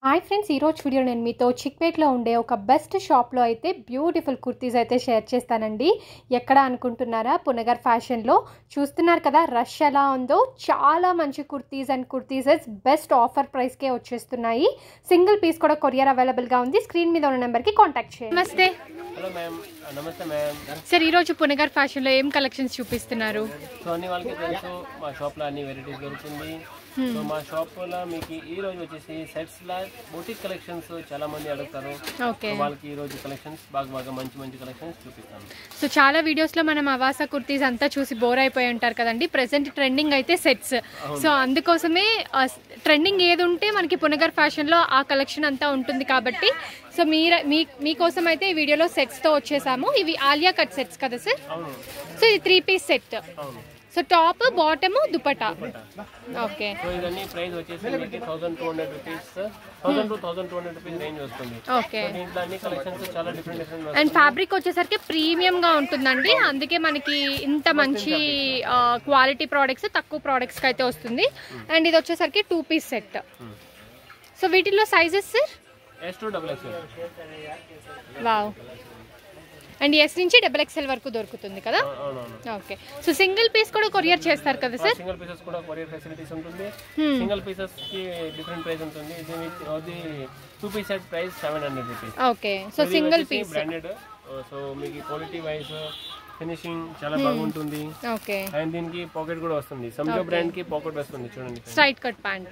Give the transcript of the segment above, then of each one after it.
Hi friends ఈరోజు video నేను మీతో చిక్పేట్లో ఉండే ఒక బెస్ట్ షాప్లో అయితే బ్యూటిఫుల్ కుర్తీస్ అయితే షేర్ చేస్తానండి ఎక్కడ అనుకుంటున్నారా పునగర్ ఫ్యాషన్లో చూస్తున్నారు కదా రష్ ఎలా ఉందో చాలా మంచి కుర్తీస్ అండ్ కుర్తీసెస్ బెస్ట్ ఆఫర్ ప్రైస్కే వచ్చేస్తున్నాయి సింగిల్ పీస్ కూడా కొరియర్ అవైలబుల్గా ఉంది స్క్రీన్ మీద ఉన్న నెంబర్కి కాంటాక్ట్ చేయండి నమస్తే హలో మ్యామ్ నమస్తే మ్యామ్ సార్ ఈరోజు పునగర్ ఫ్యాషన్లో ఏం కలెక్షన్స్ చూపిస్తున్నారు సో అన్ని వాళ్ళకి తెలుసు మా షాప్లో అన్ని వెరైటీస్ దొరుకుతుంది సో మా షాప్లో మీకు ఈ రోజు వచ్చేసి సెట్స్ లా బొటిక్ కలెక్షన్స్ చాలా మంది అడుగుతారు ఓకే సో వాళ్ళకి ఈ రోజు కలెక్షన్స్ బాగా బాగా మంచి మంచి కలెక్షన్స్ చూపిస్తాను సో చాలా వీడియోస్లో మనం అవాసా కుర్తీస్ అంతా చూసి బోర్ అయిపోయి ఉంటారు కదండి ప్రెసెంట్ ట్రెండింగ్ అయితే సెట్స్ సో అందుకోసమే ట్రెండింగ్ ఏది ఉంటే మనకి పునగర్ ఫ్యాషన్లో ఆ కలెక్షన్ అంతా ఉంటుంది కాబట్టి సో మీరు మీ మీకోసం అయితే ఈ వీడియోలో సెట్స్తో వచ్చేసాము ఇవి ఆలియా కట్ సెట్స్ కదా సార్ అవును సో ఇది త్రీ పీస్ సెట్ అవును so top bottom dupatta okay so ఇదన్నీ ప్రైస్ వచ్చేసి మీకు thousand two hundred rupees thousand to thousand two hundred rupees range వస్తుంది ఓకే సో దీంట్లో అన్ని కలెక్షన్స్ చాలా డిఫరెంట్ డిఫరెంట్ అండ్ ఫ్యాబ్రిక్ వచ్చేసరికి ప్రీమియం గా ఉంటుందండి అందుకే మనకి ఇంత మంచి క్వాలిటీ ప్రోడక్ట్స్ తక్కువ ప్రోడక్ట్స్ అయితే వస్తుంది అండ్ ఇది వచ్చేసరికి టూ పీస్ సెట్ సో వీటిల్లో sizes sir S to double X wow and S నుంచి డబల్ ఎక్స్ఎల్ వరకు దొరుకుతుంది కదా అవునవును ఓకే సో సింగిల్ పీస్ కూడా కొరియర్ చేస్తారు కదా సార్ సింగిల్ పీసెస్ కూడా కొరియర్ ఫెసిలిటీస్ ఉంటుంది Hmm. సింగిల్ పీసెస్ కి డిఫరెంట్ ప్రైస్ ఉంటుంది ఇది అది two piece set price seven hundred rupees okay so single piece branded so మీకు క్వాలిటీ వైజ్ ఫినిషింగ్ చాలా బాగుంటుంది ఓకే అండ్ దీనికి పాకెట్ కూడా వస్తుంది సంజో బ్రాండ్ కి పాకెట్ వస్తుంది చూడండి స్ట్రైట్ కట్ ప్యాంట్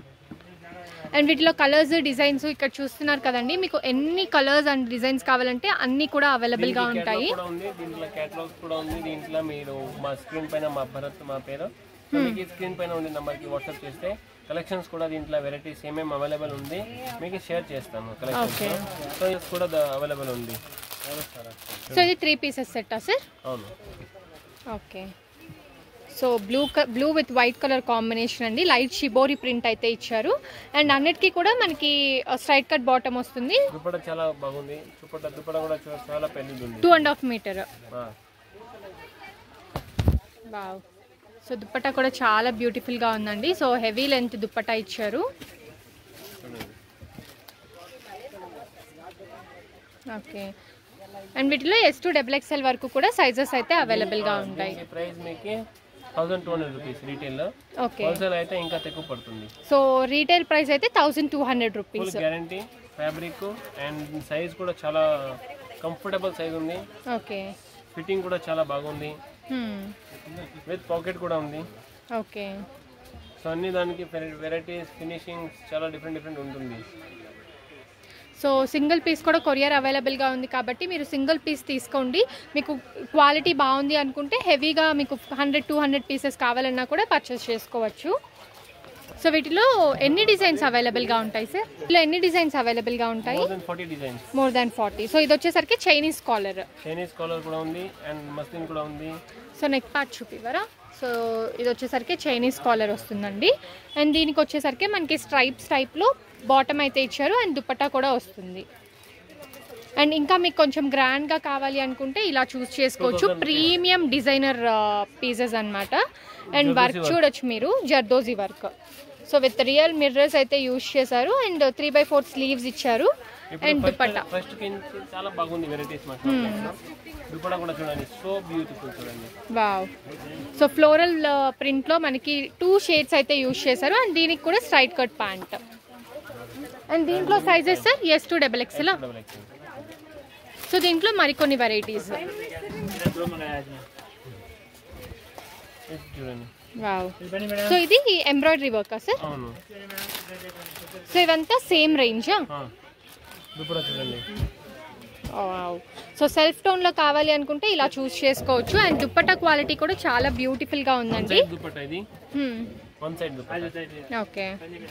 అండ్ వీటిలో కలర్స్ డిజైన్స్ ఇక్కడ చూస్తున్నారు కదండి మీకు ఎన్ని కలర్స్ అండ్ డిజైన్స్ కావాలంటే అన్ని కూడా అవైలబుల్ గా ఉంటాయి కూడా ఉంది దీంట్లో కేటలాగ్స్ కూడా ఉంది దీంట్లో మీరు మా స్క్రీన్ పైన మా భరత్ మా పేరు సో మీకు ఈ స్క్రీన్ పైన ఉండే నెంబర్ కి వాట్సాప్ చేస్తే కలెక్షన్స్ కూడా దీంట్లో వెరైటీస్ ఏమేమి అవైలబుల్ ఉంది మీకు షేర్ చేస్తాను కలెక్షన్స్ సో ఇది కూడా అవైలబుల్ ఉంది సో ఇది త్రీ పీసెస్ సెట్టా సార్ అవును okay so blue blue with white colour combination అండి లైట్ షిబోరి ప్రింట్ అయితే ఇచ్చారు అండ్ అన్నిటికీ కూడా మనకి స్ట్రైట్ కట్ బాటమ్ వస్తుంది దుప్పట చాలా బాగుంది దుప్పట దుప్పట కూడా చా- చాలా పెద్దది ఉంది టూ అండ్ హాఫ్ మీటర్ ఆ, బావ్ సో దుప్పట్టా కూడా చాలా బ్యూటిఫుల్గా ఉందండి సో హెవీ లెంత్ దుప్పట్టా ఇచ్చారు చూడండి ఓకే అండ్ వీటిలో ఎస్ టు డబుల్ ఎక్స్ఎల్ వరకు కూడా సైజెస్ అయితే అవైలబుల్గా ఉంటాయి దీనికి ప్రైస్ మీకు thousand two hundred rupees retail okay wholesale అయితే ఇంకా తక్కువ పడుతుంది సో రీటైల్ ప్రైస్ అయితే thousand two hundred full rupees guarantee fabric and size కూడా చాలా కంఫర్టబుల్ సైజ్ ఉంది ఓకే ఫిట్టింగ్ కూడా చాలా బాగుంది విత్ పాకెట్ కూడా ఉంది ఓకే సో అన్ని దానికి వెరైటీస్ ఫినిషింగ్ చాలా డిఫరెంట్ డిఫరెంట్ ఉంటుంది సో సింగిల్ పీస్ కూడా కొరియర్ అవైలబుల్గా ఉంది కాబట్టి మీరు సింగిల్ పీస్ తీసుకోండి మీకు క్వాలిటీ బాగుంది అనుకుంటే హెవీగా మీకు హండ్రెడ్ టూ హండ్రెడ్ పీసెస్ కావాలన్నా కూడా పర్చేస్ చేసుకోవచ్చు సో వీటిలో ఎన్ని డిజైన్స్ అవైలబుల్గా ఉంటాయి సార్ ఇలా ఎన్ని డిజైన్స్ అవైలబుల్గా ఉంటాయి more than forty designs more than forty so ఇది వచ్చేసరికి చైనీస్ కాలర్ చైనీస్ కాలర్ కూడా ఉంది అండ్ మస్లిన్ కూడా ఉంది సో నెక్ పార్ట్ చూపివరా సో ఇది వచ్చేసరికి చైనీస్ కాలర్ వస్తుందండి అండ్ దీనికి వచ్చేసరికి మనకి స్ట్రైప్స్ టైప్లో బాటమ్ అయితే ఇచ్చారు అండ్ దుపట్టా కూడా వస్తుంది అండ్ ఇంకా మీకు కొంచెం గ్రాండ్గా కావాలి అనుకుంటే ఇలా చూస్ చేసుకోవచ్చు ప్రీమియం డిజైనర్ పీసెస్ అన్నమాట అండ్ వర్క్ చూడొచ్చు మీరు zardozi work so with real mirrors అయితే యూజ్ చేశారు and three by four sleeves ఇచ్చారు అండ్ దుపట్టా ఫస్ట్ కింద చాలా బాగుంది వెరైటీస్ మా దుప్పట కూడా చూడండి సో బ్యూటిఫుల్ చూడండి వావ్ సో ఫ్లోరల్ ప్రింట్లో మనకి టూ షేడ్స్ అయితే యూజ్ చేశారు అండ్ దీనికి కూడా స్ట్రైట్ కట్ ప్యాంట్ అండ్ దీంట్లో sizes sir S to double XL double X so దీంట్లో మరికొన్ని వెరైటీస్ చూడండి వావ్ సో ఇది ఎంబ్రాయిడరీ వర్కా సార్ అవును సో ఇవంతా సేమ్ రేంజ్ ఆ. దుప్పట చూడండి వావ్ సో సెల్ఫ్ టోన్లో కావాలి అనుకుంటే ఇలా చూస్ చేసుకోవచ్చు అండ్ దుప్పట్టా క్వాలిటీ కూడా చాలా బ్యూటిఫుల్గా ఉందండి సైడ్ దుప్పట ఇది one side dupatta okay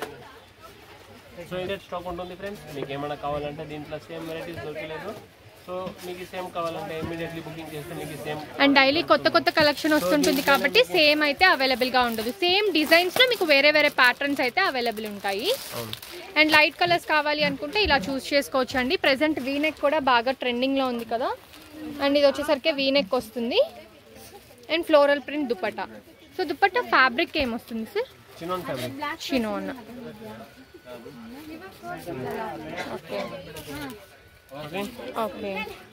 so ఇదే స్టాక్ ఉంటుంది ఫ్రెండ్స్ మీకు ఏమైనా కావాలంటే దీంట్లో సేమ్ వెరైటీస్ దొరకలేదు సో మీకు సేమ్ కావాలంటే ఇమీడియట్లీ బుకింగ్ చేస్తే మీకు సేమ్ అండ్ డైలీ కొత్త కొత్త కలెక్షన్ వస్తుంటుంది కాబట్టి సేమ్ అయితే అవైలబుల్గా ఉండదు సేమ్ డిజైన్స్లో మీకు వేరే వేరే ప్యాటర్న్స్ అయితే అవైలబుల్ ఉంటాయి అవును అండ్ లైట్ కలర్స్ కావాలి అనుకుంటే ఇలా చూస్ చేసుకోవచ్చు అండి ప్రజెంట్ వీనెక్ కూడా బాగా ట్రెండింగ్లో ఉంది కదా అండ్ ఇది వచ్చేసరికి వీనెక్ వస్తుంది and floral print dupatta so dupatta fabric ఏమొస్తుంది sir chinon fabric chinon okay okay okay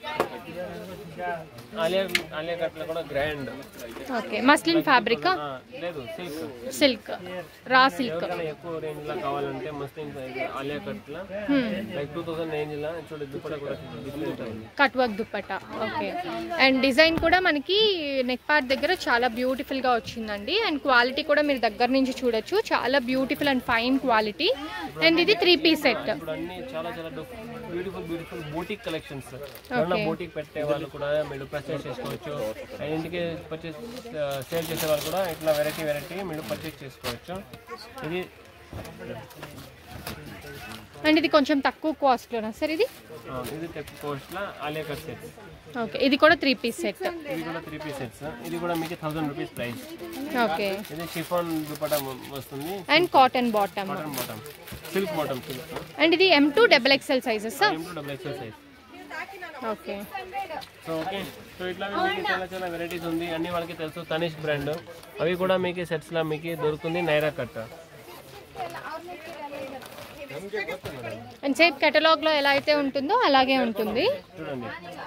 Alia Alia కట్లో కూడా గ్రాండ్ ఓకే మస్లిన్ ఫ్యాబ్రిక్ లేదు సిల్క్ సిల్క్ రా సిల్క్ ఎవరికైనా ఎక్కువ రేంజ్ లో కావాలంటే ముస్లిం ఆలియా కట్ల లైక్ టూ థౌసండ్ రేంజ్ లో చూడు దుప్పట కూడా డిఫరెంట్ ఉంది cut work dupatta okay and design కూడా మనకి నెక్ పార్ట్ దగ్గర చాలా బ్యూటిఫుల్ గా వచ్చిందండి అండ్ క్వాలిటీ కూడా మీరు దగ్గర నుంచి చూడొచ్చు చాలా beautiful and fine quality and ఇది త్రీ పీస్ సెట్ ఇప్పుడు అన్ని చాలా చాలా బ్యూటిఫుల్ బ్యూటిఫుల్ బూటిక్ కలెక్షన్స్ ఏమన్నా బూటిక్ పెట్టే వాళ్ళు కూడా మీరు పర్చేస్ చేసుకోవచ్చు అండ్ ఇంటికి పర్చేస్ సేల్ చేసే వాళ్ళు కూడా ఇట్లా వెరైటీ వెరైటీ మీరు పర్చేస్ చేసుకోవచ్చు ఇది అండ్ ఇది కొంచెం తక్కువ కాస్ట్లోనా సార్ ఇది ఆ, ఇది తక్కువ కాస్ట్ లో ఆలియా కట్ సెట్స్ ఓకే ఇది కూడా త్రీ పీస్ సెట్ ఇది కూడా త్రీ పీస్ సెట్స్ ఇది కూడా మీకు థౌసండ్ రూపీస్ ప్రైస్ ఓకే ఇది షిఫాన్ దుపట్టా వస్తుంది and cotton bottom cotton bottom silk bottom silk and ఇది M to double XL sizes M to double XL size okay so okay so ఇట్లా మీకు చాలా చాలా వెరైటీస్ ఉంది అన్ని వాళ్ళకి తెలుసు తనిష్ బ్రాండ్ అవి కూడా మీకు సెట్స్ లా మీకు దొరుకుతుంది Naira cut and same catalogue లో ఎలా అయితే ఉంటుందో అలాగే ఉంటుంది చూడండి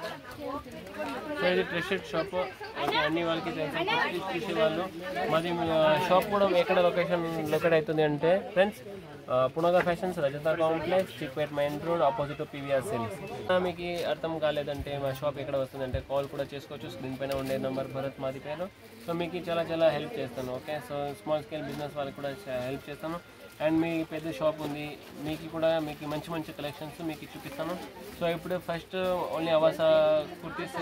సో ఇది ట్రెషెడ్ షాప్ అన్ని వాళ్ళకి తెలుసు తీసే వాళ్ళు మాది షాప్ కూడా ఎక్కడ లొకేషన్ లొకేట్ అవుతుంది అంటే friends Punaga fashions Rajata complex Chickpet main road opposite PVR sales మీకు అర్థం కాలేదంటే మా షాప్ ఎక్కడ వస్తుందంటే కాల్ కూడా చేసుకోవచ్చు స్క్రీన్ పైన ఉండే నెంబర్ భరత్ మాది పేరు సో మీకు చాలా చాలా హెల్ప్ చేస్తాను okay so small scale business వాళ్ళకి కూడా హెల్ప్ చేస్తాను అండ్ మీ పెద్ద షాప్ ఉంది మీకు కూడా మీకు మంచి మంచి కలెక్షన్స్ మీకు చూపిస్తాను సో ఇప్పుడు ఫస్ట్ ఓన్లీ అవాస కుర్తీస్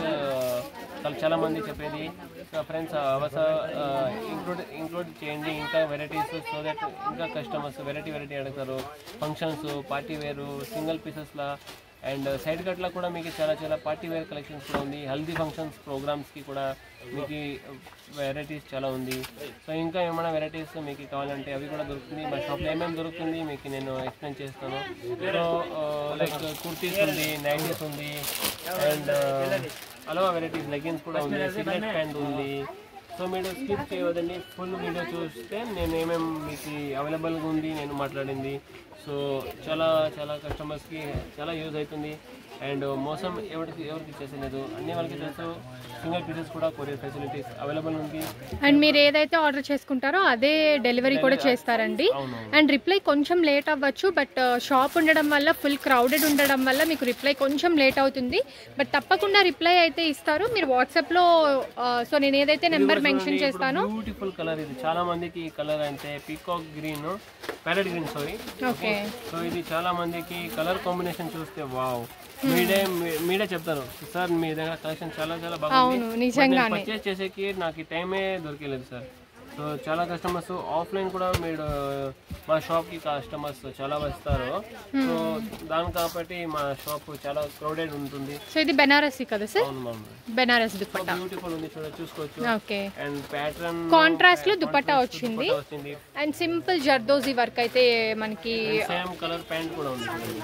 చాలా మంది చెప్పేది ఫ్రెండ్స్ అవాస ఇంక్లూడ్ ఇంక్లూడ్ చేయండి ఇంకా వెరైటీస్ సో దట్ ఇంకా కస్టమర్స్ వెరైటీ వెరైటీ అడుగుతారు ఫంక్షన్స్ పార్టీ వేరు సింగిల్ పీసెస్లా అండ్ సైడ్ కట్లా కూడా మీకు చాలా చాలా పార్టీ వేర్ కలెక్షన్స్ కూడా ఉంది హల్దీ ఫంక్షన్స్ ప్రోగ్రామ్స్కి కూడా మీకు వెరైటీస్ చాలా ఉంది సో ఇంకా ఏమైనా వెరైటీస్ మీకు కావాలంటే అవి కూడా దొరుకుతుంది మా షాప్లో ఏమేమి దొరుకుతుంది మీకు నేను ఎక్స్ప్లెయిన్ చేస్తాను సో లైక్ కుర్తీస్ ఉంది నైటీస్ ఉంది అండ్ అలవా వెరైటీస్ లెగిన్స్ కూడా ఉంది సిగరెట్ ప్యాంట్ ఉంది సో మీరు స్కిప్ చేయవద్దండి ఫుల్ వీడియో చూస్తే నేను ఏమేమి మీకు అవైలబుల్గా ఉంది నేను మాట్లాడింది సో చాలా చాలా కస్టమర్స్కి చాలా యూజ్ అవుతుంది అండ్ మోసం ఎవరికి ఎవరికి చేసలేదు అన్ని వాళ్ళకి తెలుసు సింగిల్ పీసెస్ కూడా కొరియర్ ఫెసిలిటీస్ అవైలబుల్ ఉంది అండ్ మీరు ఏదైతే ఆర్డర్ చేసుకుంటారో అదే డెలివరీ కూడా చేస్తారండి అవును అండ్ రిప్లై కొంచెం లేట్ అవ్వచ్చు బట్ షాప్ ఉండడం వల్ల ఫుల్ క్రౌడెడ్ ఉండడం వల్ల మీకు రిప్లై కొంచెం లేట్ అవుతుంది బట్ తప్పకుండా రిప్లై అయితే ఇస్తారు మీరు వాట్సాప్లో సో నేను ఏదైతే నెంబర్ మెన్షన్ చేస్తానో బ్యూటిఫుల్ కలర్ ఇది చాలా మందికి ఈ కలర్ అంటే peacock green parrot green sorry okay so ఇది చాలా మందికి కలర్ కాంబినేషన్ చూస్తే వావ్ మీడే మీ- మీరే చెప్తారు సార్ మీ దగ్గర కలెక్షన్ చాలా చాలా బాగుంది అవును నిజంగానే పర్చేస్ చేసేకి నాకు ఈ టైమే దొరికలేదు సార్ సో చాలా కస్టమర్స్ ఆఫ్లైన్ కూడా మీరు మా షాప్కి కస్టమర్స్ చాలా వస్తారు సో దాని కాబట్టి మా షాప్ చాలా క్రౌడెడ్ ఉంటుంది సో ఇది బెనారసీ కదా సార్ అవును మ్యామ్ బెనారస్ దుప్పట్టా బ్యూటిఫుల్ ఉంది చూడ చూసుకోవచ్చు ఓకే అండ్ ప్యాటర్న్ కాంట్రాస్ట్ లో దుపట్టా వచ్చింది వచ్చింది అండ్ సింపుల్ జర్దోజీ వర్క్ అయితే మనకి సేమ్ కలర్ ప్యాంట్ కూడా ఉంది చూడండి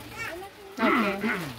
ఓకే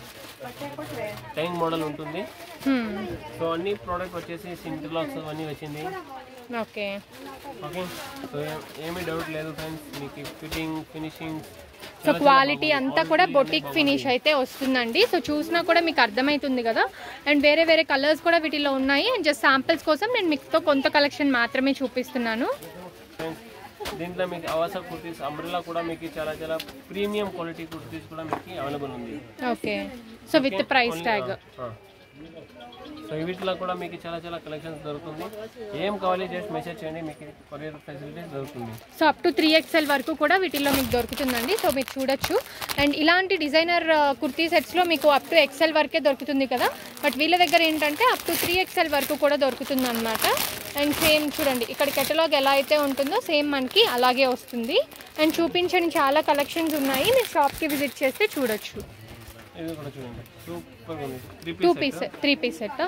టైం మోడల్ ఉంటుంది Hmm. సో అన్ని ప్రోడక్ట్ వచ్చేసి సింటర్లాక్స్ అవన్నీ వచ్చింది ఓకే ఓకే సో ఏ- ఏమీ డౌట్ లేదు ఫ్రెండ్స్ మీకు ఫిట్టింగ్ ఫినిషింగ్ సో క్వాలిటీ అంతా కూడా బొటిక్ ఫినిష్ అయితే వస్తుందండి సో చూసినా కూడా మీకు అర్థమవుతుంది కదా అండ్ వేరే వేరే కలర్స్ కూడా వీటిలో ఉన్నాయి అండ్ జస్ట్ శాంపిల్స్ కోసం నేను మీతో కొంత కలెక్షన్ మాత్రమే చూపిస్తున్నాను ఫ్రెండ్స్ దీంట్లో మీకు అవస కుర్తీస్ అంబ్రెలా కూడా మీకు చాలా చాలా ప్రీమియం క్వాలిటీ కుర్తీస్ కూడా మీకు అవైలబుల్ ఉంది okay so with price tag ఆ. సో వీటిలో కూడా మీకు చాలా చాలా కలెక్షన్స్ దొరుకుతుంది ఏం కావాలి జస్ట్ మెసేజ్ చేయండి మీకు కొరియర్ ఫెసిలిటీస్ దొరుకుతుంది so up to three XL వరకు కూడా వీటిలో మీకు దొరుకుతుందండి సో మీరు చూడొచ్చు అండ్ ఇలాంటి డిజైనర్ కుర్తీ సెట్స్లో మీకు అప్ టు ఎక్స్ఎల్ వరకే దొరుకుతుంది కదా బట్ వీళ్ళ దగ్గర ఏంటంటే అప్ టు త్రీ ఎక్స్ఎల్ వరకు కూడా దొరుకుతుంది అనమాట అండ్ సేమ్ చూడండి ఇక్కడ కెటలాగ్ ఎలా అయితే ఉంటుందో సేమ్ మనకి అలాగే వస్తుంది అండ్ చూపించని చాలా కలెక్షన్స్ ఉన్నాయి మీరు షాప్కి విజిట్ చేస్తే చూడొచ్చు ఇది కూడా చూడండి సూపర్ ఉంది three two piece piece three piece set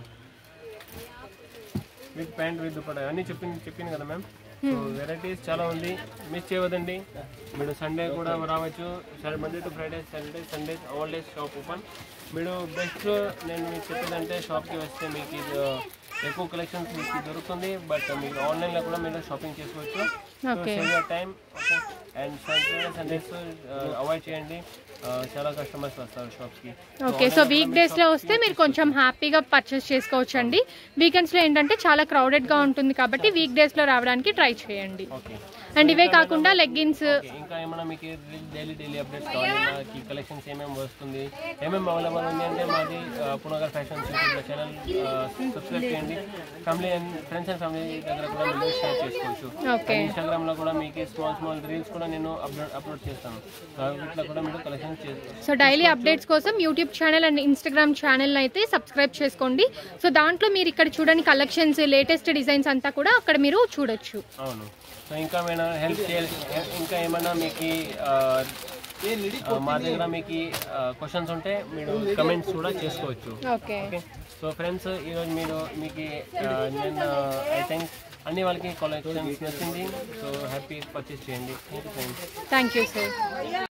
with pant with dupatta అన్ని చెప్పింది చెప్పింది కదా మ్యామ్ సో వెరైటీస్ చాలా ఉంది మిస్ చేయవద్దండి మీరు సండే కూడా రావచ్చు సరే Monday to Friday Sunday Sunday all days shop open మీరు బెస్ట్ నేను మీకు చెప్పేదంటే షాప్కి వస్తే మీకు ఇది ఎక్కువ కలెక్షన్స్ మీకు దొరుకుతుంది బట్ మీకు ఆన్లైన్లో కూడా మీరు షాపింగ్ చేసుకోవచ్చు Okay. Save your time okay and Sunday Sundays avoid చేయండి Uh, చాలా కస్టమర్స్ వస్తారు షాప్స్కి ఓకే సో వీక్ డేస్లో వస్తే మీరు కొంచెం హ్యాపీగా పర్చేస్ చేసుకోవచ్చు అండి వీకెండ్స్లో ఏంటంటే చాలా క్రౌడెడ్గా ఉంటుంది కాబట్టి వీక్ డేస్లో రావడానికి ట్రై చేయండి ఓకే అండ్ ఇవే కాకుండా లెగ్గిన్స్ ఓకే, ఇంకా ఏమైనా మీకు డైలీ డైలీ అప్డేట్స్ కావాలి మాకి కలెక్షన్స్ ఏమేమి వస్తుంది ఏమేమి అవైలబుల్ ఉంది అంటే మాది ఆ, Punagar fashions YouTube channel subscribe చేయండి family and friends and family దగ్గర కూడా మీరు షేర్ చేసుకోవచ్చు ఓకే ఇన్స్టాగ్రామ్ లో కూడా మీకు స్మాల్ స్మాల్ రీల్స్ కూడా నేను అప్లోడ్ అప్లోడ్ చేస్తాను వీటిలో కూడా మీరు కలెక్షన్ చేసుకోవచ్చు సో డైలీ అప్డేట్స్ కోసం YouTube channel and Instagram channel అయితే సబ్స్క్రైబ్ చేసుకోండి సో దాంట్లో మీరు ఇక్కడ చూడని కలెక్షన్స్ లేటెస్ట్ డిజైన్స్ అంతా కూడా అక్కడ మీరు చూడొచ్చు అవును సో ఇంకా ఏమైనా హెల్ప్ చేయాలి ఇంకా ఏమైనా మీకు ఆ, ఆ, మా దగ్గర మీకు క్వశ్చన్స్ ఉంటే మీరు కమెంట్స్ కూడా చేసుకోవచ్చు ఓకే ఓకే సో ఫ్రెండ్స్ ఈరోజు మీరు మీకు ఆ, నేను ఐ థింక్ అన్ని వాళ్ళకి కలెక్షన్స్ నచ్చింది సో హ్యాపీ పర్చేస్ చేయండి thank you friends thank you sir